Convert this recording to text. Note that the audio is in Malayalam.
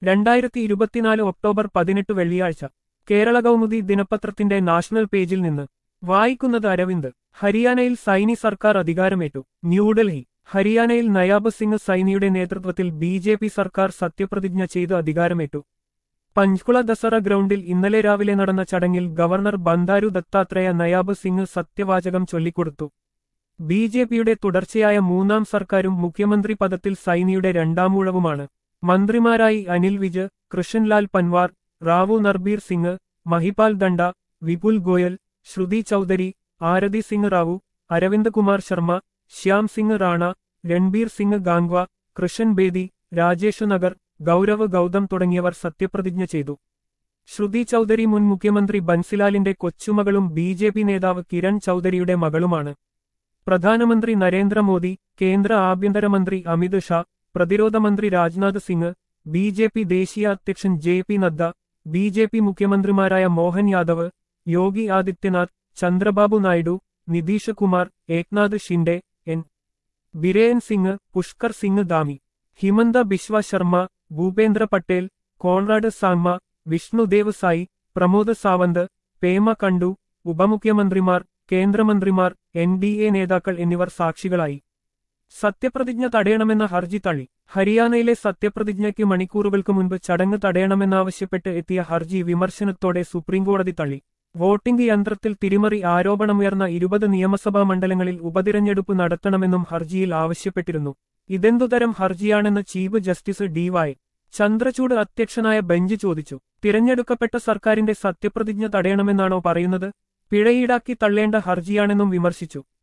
രണ്ടായിരത്തി ഇരുപത്തിനാല് ഒക്ടോബർ പതിനെട്ട് വെള്ളിയാഴ്ച കേരള കൗമുദി ദിനപത്രത്തിന്റെ നാഷണൽ പേജിൽ നിന്ന് വായിക്കുന്നത് അരവിന്ദ് ഹരിയാനയിൽ സൈനി സർക്കാർ അധികാരമേറ്റു ന്യൂഡൽഹി ഹരിയാനയിൽ നയാബ് സിംഗ് സൈനിയുടെ നേതൃത്വത്തിൽ ബി ജെ പി സർക്കാർ സത്യപ്രതിജ്ഞ ചെയ്ത് അധികാരമേറ്റു പഞ്ച്കുള ദസറ ഗ്രൗണ്ടിൽ ഇന്നലെ രാവിലെ നടന്ന ചടങ്ങിൽ ഗവർണർ ബന്ദാരു ദത്താത്രേയ നയാബ് സിംഗ് സത്യവാചകം ചൊല്ലിക്കൊടുത്തു ബി ജെ പിയുടെ തുടർച്ചയായ മൂന്നാം സർക്കാരും മുഖ്യമന്ത്രി പദത്തിൽ സൈനിയുടെ രണ്ടാമൂഴവുമാണ് മന്ത്രിമാരായി അനിൽ വിജ് കൃഷൻലാൽ പൻവാർ റാവു നർബീർ സിംഗ് മഹിപാൽ ദണ്ഡ വിപുൽ ഗോയൽ ശ്രുതി ചൌധരി ആരതി സിംഗ് റാവു അരവിന്ദ് കുമാർ ശർമ്മ ശ്യാം സിംഗ് റാണ രൺബീർ സിംഗ് ഗാംഗ്വ കൃഷൻ ബേദി രാജേഷ് നഗർ ഗൗരവ് ഗൗതം തുടങ്ങിയവർ സത്യപ്രതിജ്ഞ ചെയ്തു ശ്രുതി ചൌധരി മുൻ മുഖ്യമന്ത്രി ബൻസിലാലിന്റെ കൊച്ചുമകളും ബി ജെ പി നേതാവ് കിരൺ ചൌധരിയുടെ മകളുമാണ് പ്രധാനമന്ത്രി നരേന്ദ്രമോദി കേന്ദ്ര ആഭ്യന്തരമന്ത്രി അമിത് ഷാ പ്രതിരോധ മന്ത്രി Rajnath Singh B J P ദേശീയ അധ്യക്ഷൻ J P Nadda B J P മുഖ്യമന്ത്രിമാരായ മോഹൻ യാദവ് യോഗി ആദിത്യനാഥ് ചന്ദ്രബാബു നായിഡു നിതീഷ് കുമാർ ഏക്നാഥ് ഷിൻഡെ എൻ ബിരേൻ സിംഗ് പുഷ്കർ സിംഗ് ദാമി ഹിമന്ത ബിശ്വ ശർമ്മ ഭൂപേന്ദ്ര പട്ടേൽ കോൺറാഡ് സാങ്മ വിഷ്ണുദേവ് സായി പ്രമോദ് സാവന്ത് പേമ കണ്ടു ഉപമുഖ്യമന്ത്രിമാർ കേന്ദ്രമന്ത്രിമാർ എൻ ഡി എ നേതാക്കൾ എന്നിവർ സാക്ഷികളായി സത്യപ്രതിജ്ഞ തടയണമെന്ന ഹർജി തള്ളി ഹരിയാനയിലെ സത്യപ്രതിജ്ഞയ്ക്ക് മണിക്കൂറുകൾക്ക് മുൻപ് ചടങ്ങ് തടയണമെന്നാവശ്യപ്പെട്ട് എത്തിയ ഹർജി വിമർശനത്തോടെ സുപ്രീംകോടതി തള്ളി വോട്ടിംഗ് യന്ത്രത്തിൽ തിരിമറി ആരോപണമുയർന്ന ഇരുപത് നിയമസഭാ മണ്ഡലങ്ങളിൽ ഉപതിരഞ്ഞെടുപ്പ് നടത്തണമെന്നും ഹർജിയിൽ ആവശ്യപ്പെട്ടിരുന്നു ഇതെന്തുതരം ഹർജിയാണെന്ന് chief justice D Y Chandrachud അധ്യക്ഷനായ ബെഞ്ച് ചോദിച്ചു തിരഞ്ഞെടുക്കപ്പെട്ട സർക്കാരിന്റെ സത്യപ്രതിജ്ഞ തടയണമെന്നാണോ പറയുന്നത് പിഴയീടാക്കി തള്ളേണ്ട ഹർജിയാണെന്നും വിമർശിച്ചു